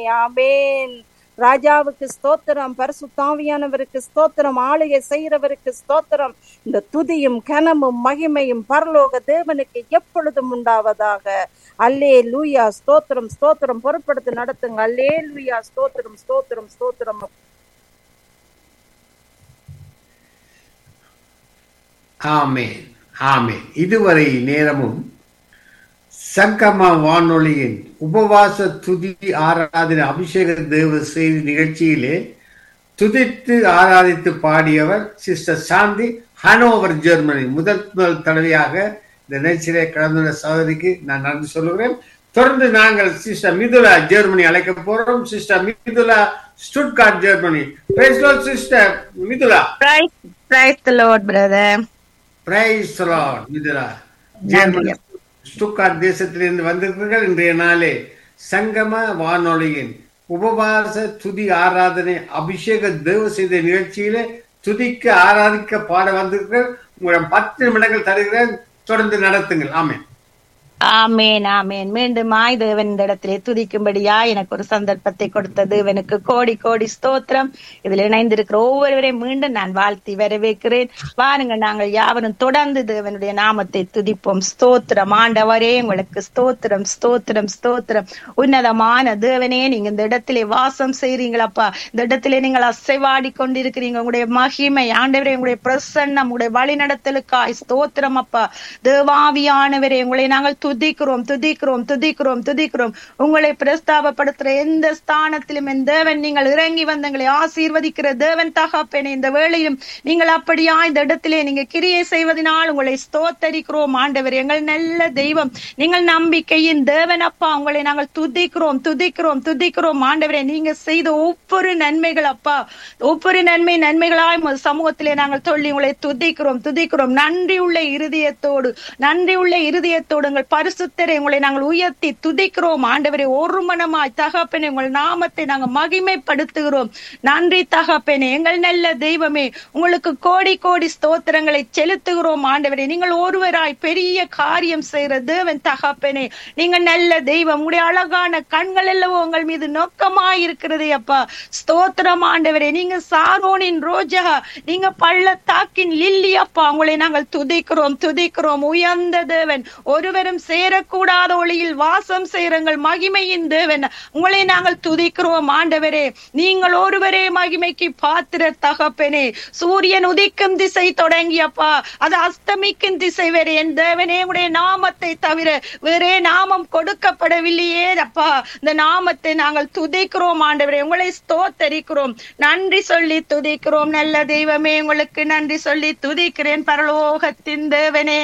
ஆமென் ராஜாவுக்கு ஸ்தோத்திரம் பரிசுத்தாவியானவருக்கு ஸ்தோத்திரம் ஆளுகை செய்கிறவருக்கு ஸ்தோத்திரம் இந்த துதியும் கனமும் மகிமையும் பரலோக தேவனுக்கு எப்பொழுதும் உண்டாவதாக அல்லே லூயா ஸ்தோத்திரம் ஸ்தோத்திரம் பொருட்படுத்தி நடத்துங்க அல்லே லூயா ஸ்தோத்திரம் ஸ்தோத்திரம் ஸ்தோத்திரம் ஆமென் ஆமென் இதுவரை நேரமும் சங்கம வானொலியின் உபவாச துதி ஆராதனை அபிஷேக தேவ செய்தி நிகழ்ச்சியிலே துதித்து ஆராதித்து பாடியவர் சிஸ்டர் சாந்தி ஹனோவர் ஜெர்மனி முதல் முதல் தடவையாக இந்த நிகழ்ச்சியிலே கலந்துள்ள சகோதரிக்கு நான் நன்றி சொல்லுகிறேன் தொடர்ந்து நாங்கள் சிஸ்டர் மிதுலா ஜெர்மனி அழைக்க போறோம் sister Mithula Stuttgart Germany sister Mithula Praise, praise the Lord, brother. Praise Lord Mithula Germany Stuttgart தேசத்திலிருந்து வந்திருக்கிறீர்கள் இன்றைய நாளே சங்கம வானொலியின் உபவாச துதி ஆராதனை அபிஷேக தேவ செய்த நிகழ்ச்சியிலே துதிக்க ஆராதிக்க பாட வந்திருக்கிறேன் உங்களிடம் பத்து நிமிடங்கள் தருகிறேன் தொடர்ந்து நடத்துங்கள் ஆமென் ஆமேன் ஆமேன் மீண்டுமாய் தேவன் இந்த இடத்திலே துதிக்கும்படியா எனக்கு ஒரு சந்தர்ப்பத்தை கொடுத்த தேவனுக்கு கோடி கோடி ஸ்தோத்திரம் இதில் இணைந்திருக்கிற ஒவ்வொருவரையும் மீண்டும் நான் வாழ்த்தி வரவேற்கிறேன் வாருங்க நாங்கள் யாவரும் தொடர்ந்து தேவனுடைய நாமத்தை துதிப்போம் ஸ்தோத்திரம் ஆண்டவரே உங்களுக்கு ஸ்தோத்திரம் ஸ்தோத்திரம் ஸ்தோத்திரம் உன்னதமான தேவனே நீங்க இந்த இடத்திலே வாசம் செய்றீங்களப்பா இந்த இடத்திலே நீங்கள் அசைவாடி கொண்டிருக்கிறீங்க உங்களுடைய மகிமை ஆண்டவரே உங்களுடைய பிரசன்னம் உங்களுடைய வழி நடத்தலுக்காய் ஸ்தோத்திரம் அப்பா தேவாவியானவரே உங்களை நாங்கள் துதிக்கிறோம் துதிக்கிறோம் துதிக்கிறோம் துதிக்கிறோம் உங்களை பிரஸ்தாபப்படுத்துற எந்த ஸ்தானத்திலும் என் தேவன் நீங்கள் இறங்கி வந்து எங்களை ஆசீர்வதிக்கிற தேவன் தகப்பனே இந்த வேளையிலும் நீங்கள் அப்படியா இந்த இடத்திலே நீங்க கிரியை செய்வதனால் உங்களை ஸ்தோத்தரிக்கிறோம் ஆண்டவர் எங்கள் நல்ல தெய்வம் நீங்கள் நம்பிக்கையின் தேவன் அப்பா உங்களை நாங்கள் துதிக்கிறோம் துதிக்கிறோம் துதிக்கிறோம் ஆண்டவரே நீங்க செய்த ஒவ்வொரு நன்மைகள் அப்பா ஒவ்வொரு நன்மை நன்மைகளாய் உமது சமூகத்திலே நாங்கள் சொல்லி உங்களை துதிக்கிறோம் துதிக்கிறோம் நன்றி உள்ள இருதயத்தோடு நன்றி உள்ள இருதயத்தோடு உங்கள் பரிசுத்தரை உங்களை நாங்கள் உயர்த்தி துதிக்கிறோம் ஆண்டவரே ஒரு மனமாய் தகப்பனே உங்கள் நாமத்தை நாங்கள் மகிமைப்படுத்துகிறோம் நன்றி தகப்பனே எங்கள் நல்ல தெய்வமே உங்களுக்கு கோடி கோடி ஸ்தோத்திரங்களை செலுத்துகிறோம் ஆண்டவரே நீங்கள் ஒருவராய் பெரிய காரியம் செய்கிற தேவன் தகப்பனே நீங்க நல்ல தெய்வம் உங்களுடைய அழகான கண்கள் எல்லாம் உங்கள் மீது நோக்கமாய் இருக்கிறதே அப்பா ஸ்தோத்திரம் ஆண்டவரே நீங்க சாரோனின் ரோஜா நீங்க பள்ளத்தாக்கின் லில்லி அப்பா உங்களை நாங்கள் துதிக்கிறோம் துதிக்கிறோம் உயர்ந்த தேவன் ஒருவரும் சேரக்கூடாத ஒளியில் வாசம் செய்யுங்கள் மகிமையின் தேவன் உங்களை நாங்கள் துதிக்கிறோம் ஆண்டவரே நீங்கள் ஒருவரே மகிமைக்கு பாத்திர தகப்பனே சூரியன் உதிக்கும் திசை தொடங்கியப்பா அது அஸ்தமிக்கும் திசை வேறு என் தேவனே உடைய நாமத்தை தவிர வேறே நாமம் கொடுக்கப்படவில்லையே அப்பா இந்த நாமத்தை நாங்கள் துதிக்கிறோம் ஆண்டவரே உங்களை ஸ்தோத்தரிக்கிறோம் நன்றி சொல்லி துதிக்கிறோம் நல்ல தெய்வமே உங்களுக்கு நன்றி சொல்லி துதிக்கிறேன் பரலோகத்தின் தேவனே